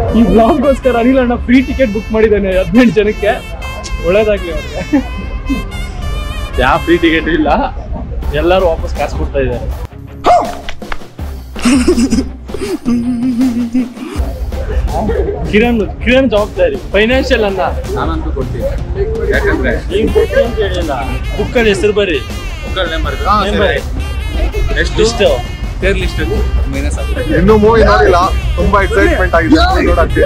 ಈ ಬ್ಲಾಗ್ಗೋಸ್ಕರ ಅನಿಲ್ ಅಣ್ಣ free ticket book ಮಾಡಿದ್ದಾನೆ ಹದಿನೆಂಟು ಜನಕ್ಕೆ ಒಳ್ಳೇದಾಗ್ಲಿ ಅವ್ರಿಗೆ ಯಾವ ಫ್ರೀ ಟಿಕೆಟ್ ಇಲ್ಲ ಎಲ್ಲರೂ ವಾಪಸ್ ಕಾಸು ಕೊಡ್ತಾ ಇದ್ದಾರೆ ಕಿರಣ್ ಕಿರಣ್ ಜವಾಬ್ದಾರಿ ಫೈನಾನ್ಷಿಯಲ್ ಅನ್ನ ನಾನಂತೂ ಕೊಡ್ತೀನಿ ಯಾಕಂದ್ರೆ ಈಗ ಕೊಡ್ತೀನಿ ಅಂತ ಹೇಳಿಲ್ಲ ಬುಕ್ಕಲ್ಲಿ ಹೆಸರು ಬರ್ರಿ Name ಬರ್ರಿ ಎಷ್ಟು ಎಷ್ಟು ಟೇರ್ ಲಿಸ್ಟ್ ಮೈನಸ್ ಆಗ್ತದೆ ಇನ್ನೂ ಮೂವಿ ನೋಡಿಲ್ಲ ತುಂಬಾ ಎಕ್ಸೈಟ್ಮೆಂಟ್ ಆಗಿದೆ ನೋಡಕ್ಕೆ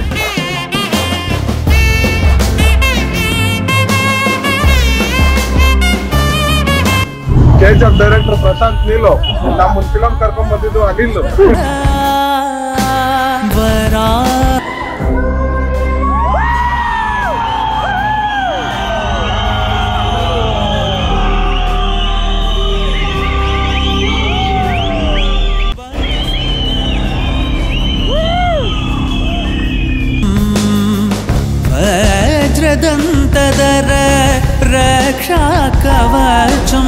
K G F director Prashanth Neel ನಮ್ಮನ್ ಫಿಲಂ ಕರ್ಕೊಂಡ್ ಬಂದಿದ್ದು ಅನಿಲ್ వజ్రదంతదర రక్షా కవచం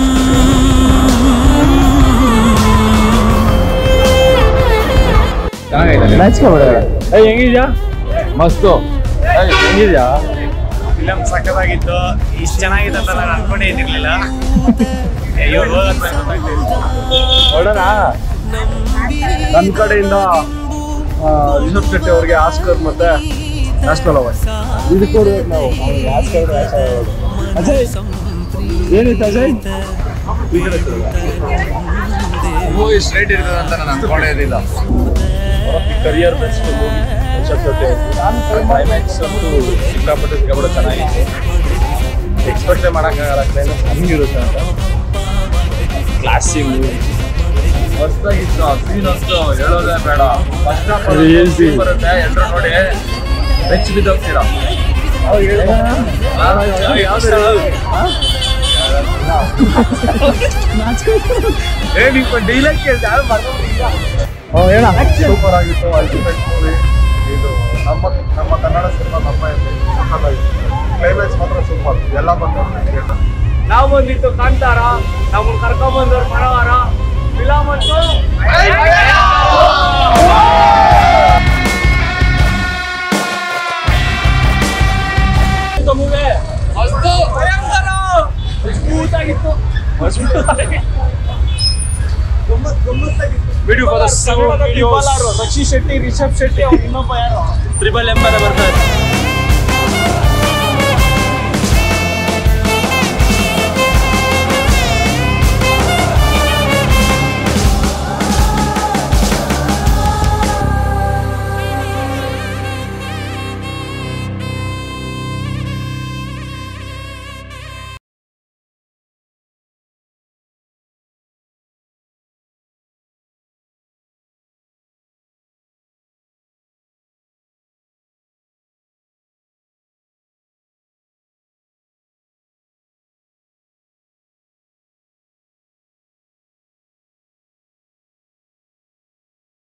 ಚೆನ್ನಾಗಿದೆ ಏಯ್ ಹೆಂಗಿದ್ಯಾ ಮಸ್ತು ಏಯ್, ಹೆಂಗಿದ್ಯಾ ಫಿಲಮ್ ಸಖತ್ತಾಗಿತ್ತು ಇಷ್ಟು ಚೆನ್ನಾಗಿದೆ ಅಂತ ನಾನು ಅನ್ಕೊಂಡೇ ಇದ್ದಿರ್ಲಿಲ್ಲ ಇವ್ರು ಹೋಗಂತ ನೋಡೋಣ ನನ್ನ ಕಡೆಯಿಂದ ಆ, ರಿಷಬ್ ಶೆಟ್ಟಿ ಅವರಿಗೆ ಆಸ್ಕರ್ ಮತ್ತೆ ನ್ಯಾಷನಲ್ ಅವಾರ್ಡ್ ಇದು ಕೊಡ್ಬೇಕು ನಾವು ಅವ್ನಿಗೆ ಆಸ್ಕರ್ ಅಜಯ್ ಏನಿತ್ತು ಅಜಯ್ ಮೂವಿ ಸ್ಟ್ರೈಟ್ ಇರ್ತದೆ ಅಂತ ನಾನು ಅನ್ಕೊಂಡೇ ಇರಲಿಲ್ಲ career best movie Rishab Shetty climax ಅಂತೂ ಸಿಕ್ಕಾಪಟ್ಟೆ ಸಿಕ್ಕಾಪಟ್ಟೆ ಚೆನ್ನಾಗಿತ್ತು ಎಕ್ಸ್ಪೆಕ್ಟೇ ಮಾಡೋಕ್ಕಾಗಲ್ಲ ಕ್ಲೈಮ್ಯಾಕ್ಸ್ ಹಂಗಿರುತ್ತೆ ಅಂತ ಕ್ಲಾಸಿ ಮೂವಿ ಹೊಸದಾಗಿತ್ತು ಸೀನ್ ಅಂತೂ ಹೇಳೋದೇ ಬೇಡ ಫಸ್ಟ್ ಹಾಫ್ ಅದು ಏನ್ scene? ಬರುತ್ತೆ ಎಲ್ಲರೂ ನೋಡಿ ಬೆಚ್ಚ ಬಿದ್ದೋಗ್ತೀರಾ ಸೂಪರ್ ಆಗಿತ್ತು ಅಲ್ಟಿಮೇಟ್ ಮೂವಿ ಇದು ನಮ್ಮ ನಮ್ಮ ಕನ್ನಡ ಸಿನಿಮಾ ನಮ್ಮ ಕ್ಲೈಮ್ಯಾಕ್ಸ್ ಮಾತ್ರ ಸೂಪರ್ ಎಲ್ಲ ಬಂದು ಥಿಯೇಟರ್ ನಾವು ಬಂದಿತ್ತು ಕಾಂತಾರ ನಮ್ಮನ್ನ ಕರ್ಕೊಂಡ್ ಬಂದವ್ರು ಮನವಾರ ಫಿಲಮ್ ಅಂತೂ video for the Rakshit Shetty Rishab Shetty ಅವ್ರು ಇನ್ನೊಬ್ಬ ಯಾರು ಟ್ರಿಬಲ್ ಎಂಪೈರ್ ಬರ್ತಾರೆ